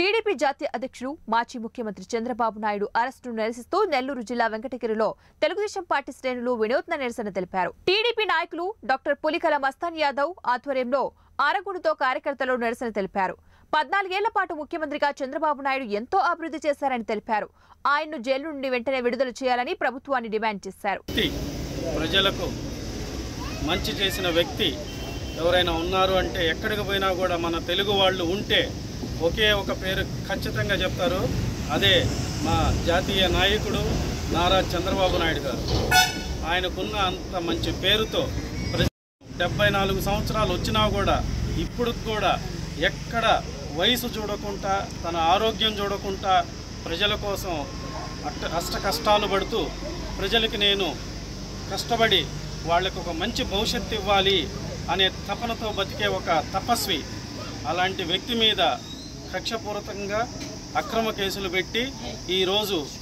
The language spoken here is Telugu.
టీడీపీ జాతీయ అధ్యక్షుడు మాజీ ముఖ్యమంత్రి చంద్రబాబు నాయుడు అరెస్టును నిరసిస్తూ నెల్లూరు జిల్లా వెంకటగిరిలో తెలుగుదేశం పార్టీ శ్రేణులు వినూత్న నిరసన తెలిపారు టీడీపీ నాయకులు డాక్టర్ పులికల మస్తాన్ యాదవ్ ఆధ్వర్యంలో ఆరగూడుతో కార్యకర్తలు నిరసన తెలిపారు పద్నాలుగేళ్ల పాటు ముఖ్యమంత్రిగా చంద్రబాబు నాయుడు ఎంతో అభివృద్ధి చేశారని తెలిపారు ఆయన్ను జైలు నుండి వెంటనే విడుదల చేయాలని ప్రభుత్వాన్ని డిమాండ్ చేశారు వ్యక్తి ప్రజలకు మంచి చేసిన వ్యక్తి ఎవరైనా ఉన్నారు అంటే ఎక్కడికి పోయినా కూడా మన తెలుగు వాళ్ళు ఉంటే ఒకే ఒక పేరు ఖచ్చితంగా చెప్తారు అదే మా జాతీయ నాయకుడు నారా చంద్రబాబు నాయుడు గారు ఆయనకున్న అంత మంచి పేరుతో ప్రజ డెబ్బై నాలుగు సంవత్సరాలు వచ్చినా కూడా ఇప్పుడు కూడా ఎక్కడ వయసు చూడకుండా తన ఆరోగ్యం చూడకుండా ప్రజల కోసం అట్ట అష్ట కష్టాలు పడుతూ ప్రజలకి నేను కష్టపడి వాళ్ళకు ఒక మంచి భవిష్యత్తు ఇవ్వాలి అనే తపనతో బతికే ఒక తపస్వి అలాంటి వ్యక్తి మీద కక్షపూరితంగా అక్రమ కేసులు పెట్టి ఈరోజు